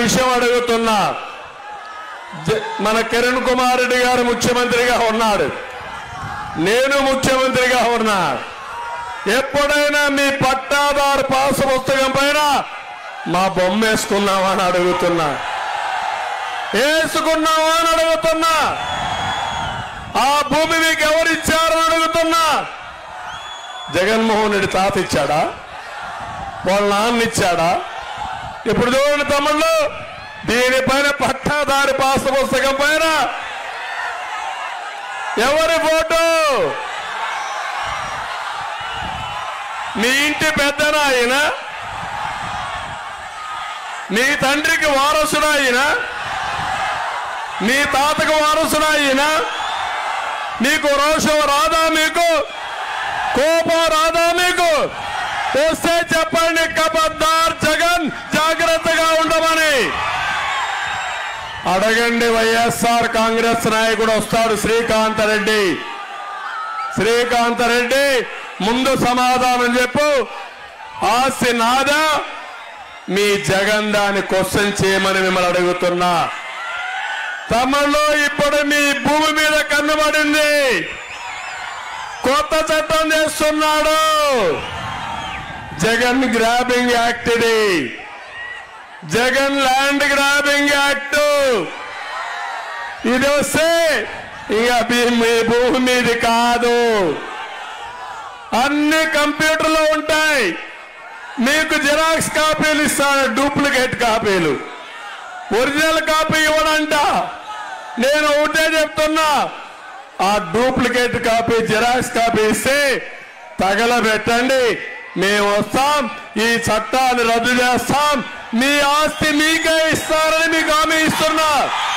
విషయం అడుగుతున్నా జ- మన కిరణ్ కుమార్ రెడ్డి గారు ముఖ్యమంత్రిగా ఉన్నాడు నేను ముఖ్యమంత్రిగా ఉన్నా ఎప్పుడైనా మీ పట్టాదారు పాస్ పుస్తకం పైన మా బొమ్మ వేసుకున్నావా అని అడుగుతున్నా వేసుకున్నావా అని అడుగుతున్నా ఆ భూమి మీకు ఎవరిచ్చారు అని అడుగుతున్నా జగన్మోహన్ రెడ్డి తాత ఇచ్చాడా వాళ్ళ నాన్న ఇచ్చాడా ఇప్పుడు చూడండి తమ్ముళ్ళు దీనిపైన పట్టాదారి పాస్ పుస్తకం పైన ఎవరి ఫోటో మీ ఇంటి పెద్దన ఆయన మీ తండ్రికి వారసుడు ఆయన మీ తాతకు వారసుడు ఆయన మీకు రోషం రాదా మీకు కోపం రాదా మీకు వస్తే చెప్పండి కబద్దార్ జగన్ జాగ్రత్తగా ఉండమని అడగండి వైఎస్ఆర్ కాంగ్రెస్ నాయకుడు వస్తాడు శ్రీకాంత్ రెడ్డి శ్రీకాంత్ రెడ్డి ముందు సమాధానం చెప్పు ఆస్తి నాదా మీ జగన్ దాన్ని క్వశ్చన్ చేయమని మిమ్మల్ని అడుగుతున్నా తమలో ఇప్పుడు మీ భూమి మీద కన్నుబడింది కొత్త చట్టం చేస్తున్నాడు జగన్ గ్రాబింగ్ యాక్ట్ ఇది జగన్ ల్యాండ్ గ్రాబింగ్ యాక్ట్ ఇది వస్తే ఇక మీ- మీ భూమి మీది కాదు అన్ని కంప్యూటర్లో ఉంటాయి మీకు జిరాక్స్ కాపీలు ఇస్తాను డూప్లికేట్ కాపీలు ఒరిజినల్ కాపీ ఇవ్వడంట నేను ఒకటే చెప్తున్నా ఆ డూప్లికేట్ కాపీ జిరాక్స్ కాపీ ఇస్తే తగలబెట్టండి మేము వస్తాం ఈ చట్టాన్ని రద్దు చేస్తాం మీ ఆస్తి మీకే ఇస్తారని మీకు హామీ ఇస్తున్నా